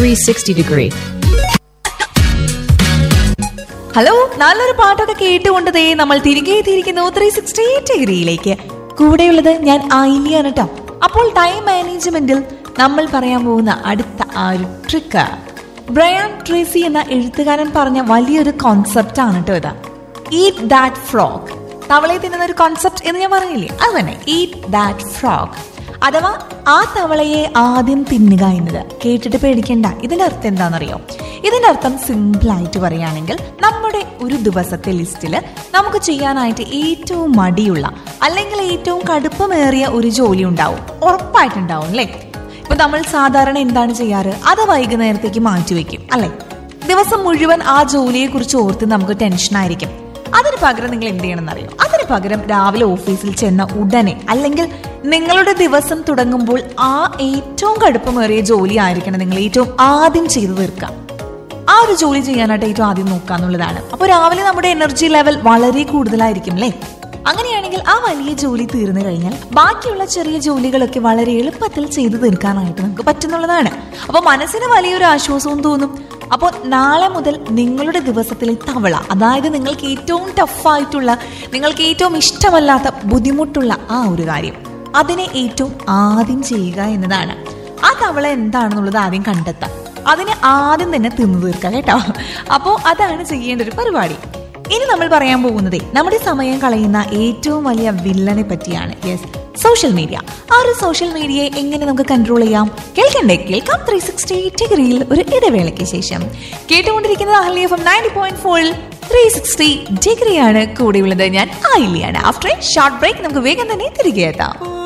360 degree. Hello നല്ലൊരു പാട്ടൊക്കെ കേട്ടുകൊണ്ട് ദേ നമ്മൾ തിരികെ എത്തിയിരിക്കുന്നു ത്രീ സിക്സ്റ്റി ഡിഗ്രിയിലേക്ക് കൂടെയുള്ളത് ഞാൻ ആയില്യാണ് കേട്ടോ അപ്പോൾ ടൈം മാനേജ്മെന്റിൽ നമ്മൾ പറയാൻ പോകുന്ന അടുത്ത ആ ഒരു ട്രിക്ക് ബ്രയാൻ ട്രേസി എന്ന എഴുത്തുകാരൻ പറഞ്ഞ വലിയൊരു കോൺസെപ്റ്റ് ആണ് കേട്ടോ ഇതാ ഈറ്റ് ദാറ്റ് ഫ്രോഗ് തവളയെ തിന്നുന്ന ഒരു കോൺസെപ്റ്റ് എന്ന് ഞാൻ പറഞ്ഞില്ലേ അത് തന്നെ ഈറ്റ് ദാറ്റ് ഫ്രോഗ് അഥവാ ആ തവളയെ ആദ്യം തിന്നുക എന്നത് കേട്ടിട്ട് പേടിക്കണ്ട ഇതിന്റെ അർത്ഥം എന്താണെന്നറിയോ ഇതിന്റെ അർത്ഥം സിമ്പിൾ ആയിട്ട് പറയുകയാണെങ്കിൽ നമ്മുടെ ഒരു ദിവസത്തെ ലിസ്റ്റിൽ നമുക്ക് ചെയ്യാനായിട്ട് ഏറ്റവും മടിയുള്ള അല്ലെങ്കിൽ ഏറ്റവും കടുപ്പമേറിയ ഒരു ജോലി ഉണ്ടാവും ഉറപ്പായിട്ടുണ്ടാവും അല്ലേ ഇപ്പൊ നമ്മൾ സാധാരണ എന്താണ് ചെയ്യാറ് അത് വൈകുന്നേരത്തേക്ക് മാറ്റിവെക്കും അല്ലെ ദിവസം മുഴുവൻ ആ ജോലിയെ കുറിച്ച് ഓർത്ത് നമുക്ക് ടെൻഷൻ ആയിരിക്കും അതിന് പകരം നിങ്ങൾ എന്ത് ചെയ്യണം എന്നറിയോ അതിന് പകരം രാവിലെ ഓഫീസിൽ ചെന്ന ഉടനെ അല്ലെങ്കിൽ നിങ്ങളുടെ ദിവസം തുടങ്ങുമ്പോൾ ആ ഏറ്റവും കടുപ്പമേറിയ ജോലി ആയിരിക്കണം നിങ്ങൾ ഏറ്റവും ആദ്യം ചെയ്തു തീർക്കുക ആ ഒരു ജോലി ചെയ്യാനായിട്ട് ഏറ്റവും ആദ്യം നോക്കുക എന്നുള്ളതാണ് അപ്പോൾ രാവിലെ നമ്മുടെ എനർജി ലെവൽ വളരെ കൂടുതലായിരിക്കും അല്ലേ അങ്ങനെയാണെങ്കിൽ ആ വലിയ ജോലി തീർന്നു കഴിഞ്ഞാൽ ബാക്കിയുള്ള ചെറിയ ജോലികളൊക്കെ വളരെ എളുപ്പത്തിൽ ചെയ്തു തീർക്കാനായിട്ട് നമുക്ക് പറ്റുന്നുള്ളതാണ് അപ്പോൾ മനസ്സിന് വലിയൊരു ആശ്വാസവും തോന്നും അപ്പോൾ നാളെ മുതൽ നിങ്ങളുടെ ദിവസത്തിലെ തവള അതായത് നിങ്ങൾക്ക് ഏറ്റവും ടഫായിട്ടുള്ള നിങ്ങൾക്ക് ഏറ്റവും ഇഷ്ടമല്ലാത്ത ബുദ്ധിമുട്ടുള്ള ആ ഒരു കാര്യം അതിനെ ഏറ്റവും ആദ്യം ചെയ്യുക എന്നതാണ് ആ തവള എന്താണെന്നുള്ളത് ആദ്യം കണ്ടെത്താം അതിനെ ആദ്യം തന്നെ തിന്നു തീർക്കുക കേട്ടോ അപ്പോൾ അതാണ് ചെയ്യേണ്ട ഒരു പരിപാടി ഇനി നമ്മൾ പറയാൻ പോകുന്നത് നമ്മുടെ സമയം കളയുന്ന ഏറ്റവും വലിയ വില്ലനെ പറ്റിയാണ് യെസ് സോഷ്യൽ മീഡിയ ആ ഒരു സോഷ്യൽ മീഡിയയെ എങ്ങനെ നമുക്ക് കൺട്രോൾ ചെയ്യാം കേൾക്കണ്ടേ കേൾക്കാം ത്രീ സിക്സ്റ്റി ഡിഗ്രിയിൽ ഒരു ഇടവേളയ്ക്ക് ശേഷം കേട്ടുകൊണ്ടിരിക്കുന്നത് അഹല്യ എഫ് എം നയൻറ്റി പോയിന്റ് ഫോറിൽ ത്രീ സിക്സ്റ്റി ഡിഗ്രിയാണ് കൂടെയുള്ളത് ഞാൻ ആയില്യാണ് ആഫ്റ്റർ എ ഷോർട്ട് ബ്രേക്ക് നമുക്ക് വേഗം തന്നെ തിരികെ എത്താം